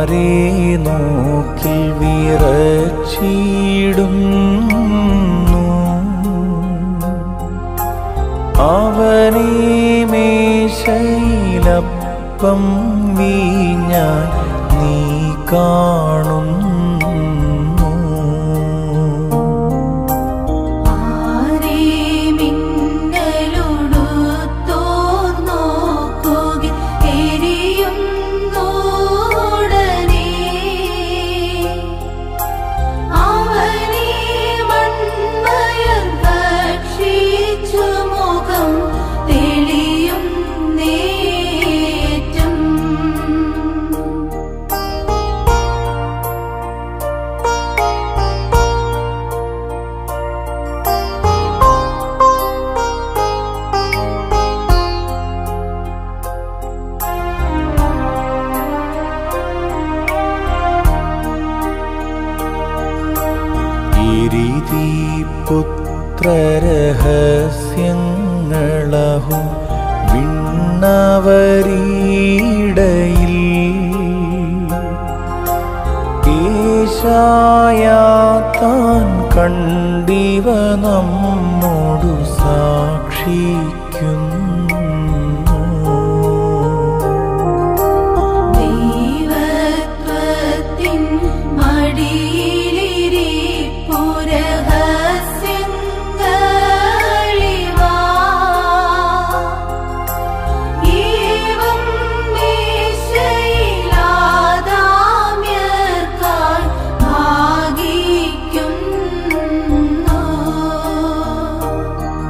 ആരെ നോക്കി വിറച്ചിടുന്നു അവനെ മേശയിലപ്പം വീഞ്ഞാൻ നീ കാണുന്നു ആരേ മിന്നലുടുത്തോർ നോക്കുകിൽ എരിയുന്നോടനെ. അവനെ മൺമയർ ഭക്ഷിച്ചു മുഖം തെളിയും നേറ്റം പുത്രരഹസ്യങ്ങളഹും വിണ്ണവരീടയിൽ ഏശായാത്താൻ കണ്ടിവ നമ്മോടു സാക്ഷിക്കുന്നു ദൈവത്വത്തിൻ മടിയിലിരിപ്പുരഹസ്യങ്ങളിവാ. ഏവം മേശയിലാദാമ്യർക്കായി ഭാഗിക്കുന്നു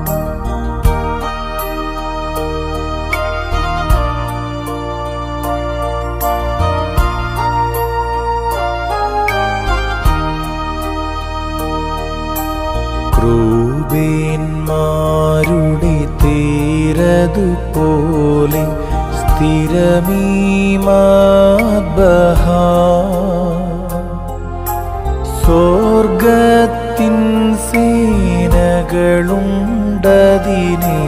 ക്രൂബേന്മാരുടെ തേരതുപോലെ സ്ഥിരമീമാബഹ സ്വർഗത്തിൻ സേനകളുണ്ടതിനെ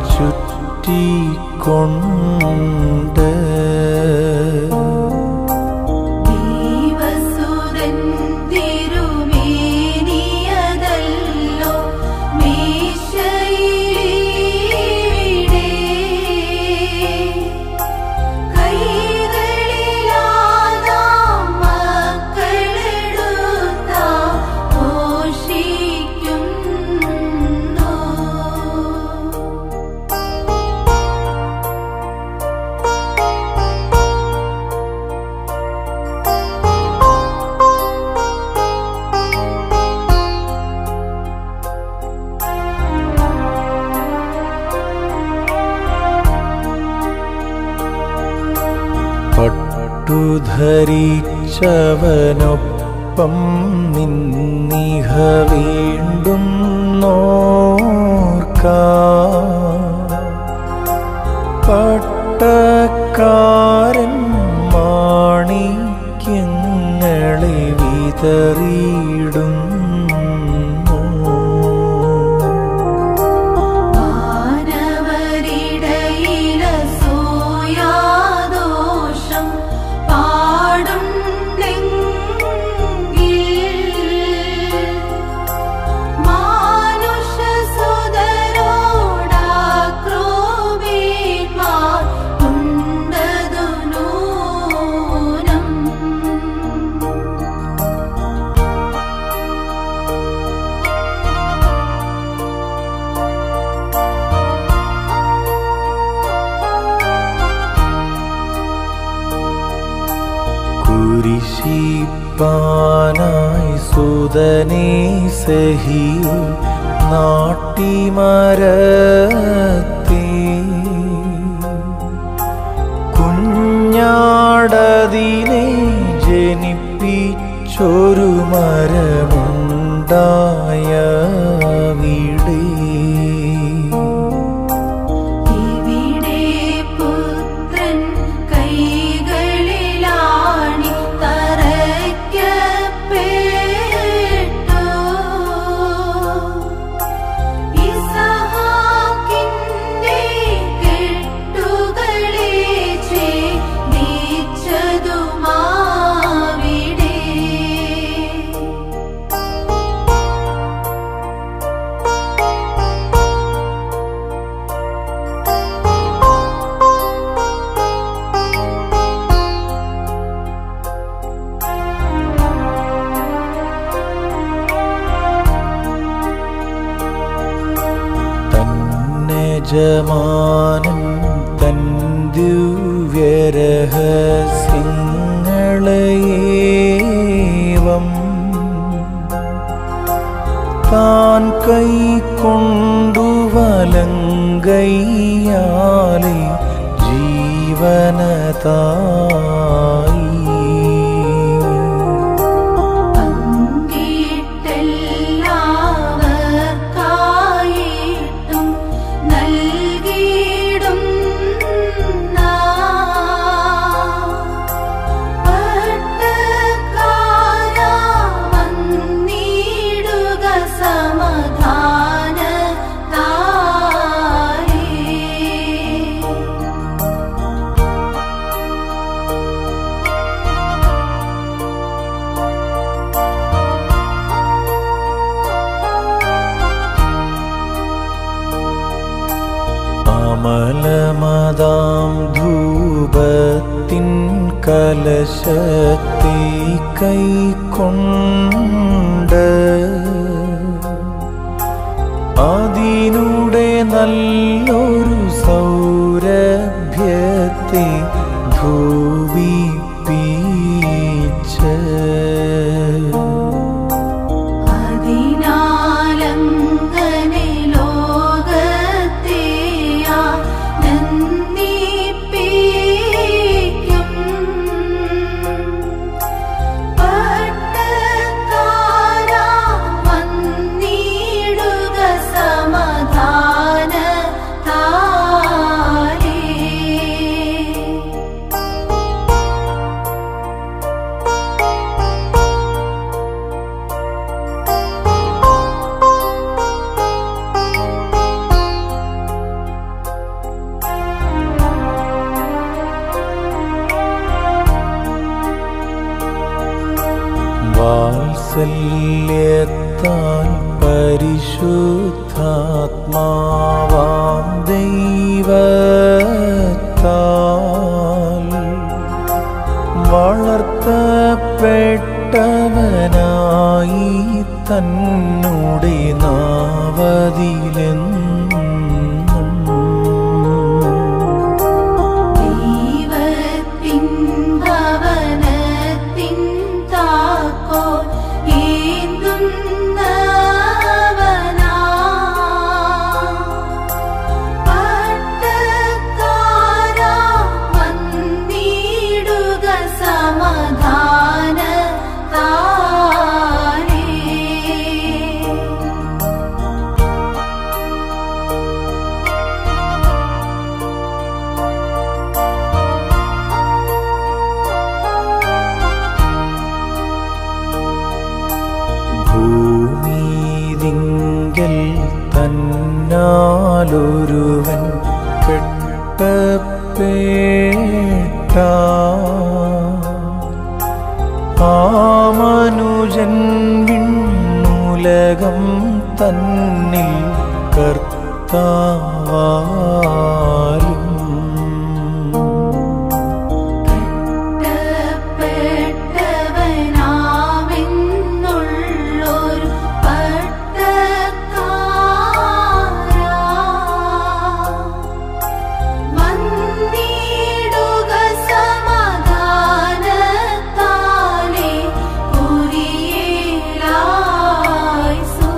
ചുറ്റിക്കൊണ്ട് ദൈവസുതൻ തിരുമേനിയതല്ലോ മേശയിലിവിടെ. കൈകളിലാദാം മക്കളെടുത്ത ഘോഷിക്കുന്നു പട്ടുധരിച്ചവനൊപ്പം നിന്നിഹ വീണ്ടും നോർക്ക പട്ടക്കാരൻ മാണിക്യങ്ങളെ വിതറിയിടുന്നു മാനവരിടയിലസൂയാദോഷം പാടുണ്ടെങ്കിൽ മാനുഷസുതരോടാക്രോപീന്മാർ ഉണ്ടതു നൂനം കുരിശിപ്പാനായി സുതനെ സഹിയു നാട്ടിമരത്തെ കുഞ്ഞാടതിനെ ജനിപ്പിച്ചൊരു മരമുണ്ടായ വീടേ ഇവിടെ പുത്രൻ കൈകളിലാണി തറയ്ക്കപ്പെട്ടു ഇസഹാക്കിന്റെ കെട്ടുകളെ ഛേദിച്ചതുമാ യജമാനൻ തൻ ദിവ്യരഹസ്യങ്ങളേവം താൻ കൈക്കൊണ്ടു വലങ്കയ്യാലെ ജീവനതായി പങ്കിട്ടെല്ലാവർക്കായിട്ടും നൽകിയിടും പട്ടക്കാരാ വന്നിടുക സമാധാന താരേ അമലമതാം ധൂപത്തിൻ കലശത്തെ കൈക്കൊണ്ട് അതിനൂടെ നല്ലൊരു സൗരഭ്യത്തെ ധൂപിപ്പിച്ച് അതിനാലങ്ങനെ ലോകത്തെയാ നന്ദിപ്പിക്കും പട്ടക്കാരാ വന്നിടുക സമാധാന താരേ വാത്സല്യത്താൽ പരിശുദ്ധാത്മാവാം ദൈവത്താൽ വളർത്തപ്പെട്ടവനായി തന്നുടെ നാവതിലെന്നും ദൈവത്തിൻ ഭവനത്തിൻ താക്കോൽ ഏന്തുന്നവനാ. പട്ടക്കാരാ വന്നിടുക സമാധാന താരേ ഭൂമിതിങ്കൽ തന്നാലൊരുവൻ കെട്ടപ്പേട്ട ആ മനുജൻ വിണ്ണുലകം തന്നിൽ കർത്താവാലും പ്പെട്ടവനാമെന്നുള്ളൊരു പട്ടക്കാരാ വന്നിടുക സമാധാനത്താലെ കുരിയേലായിസോ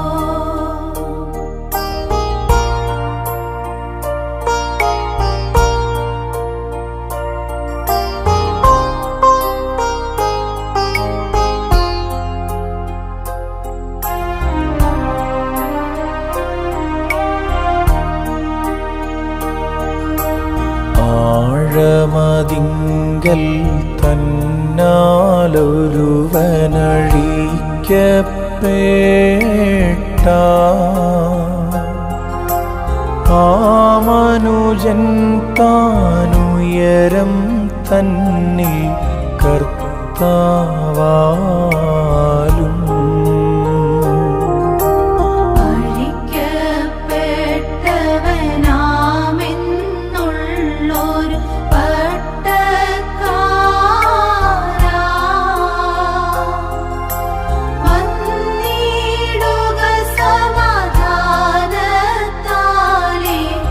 ആഴമതിങ്കൽ തന്നാലൊരുവനഴിക്കപ്പേട്ട ആ മനുജൻ താനുയരം തന്നിൽ കർത്താവാലും അഴിക്കപ്പെട്ടവനാമെന്നുള്ളൊരു പട്ടക്കാരാ വന്നിടുക സമാധാനത്താലെ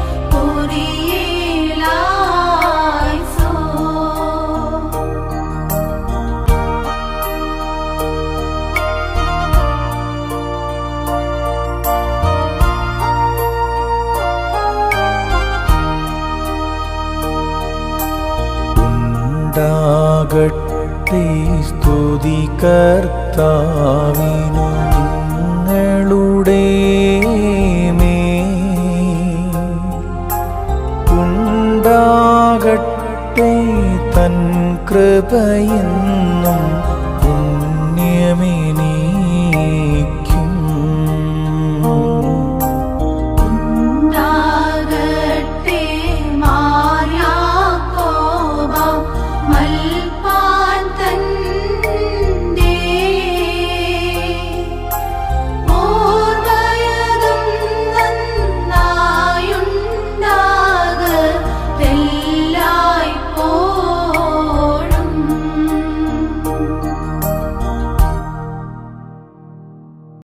സ്തുതി കർത്താവിനു നിങ്ങളുടെ മേൽ ഉണ്ടാകട്ടെ തൻ കൃപയെന്നും പുണ്യമേ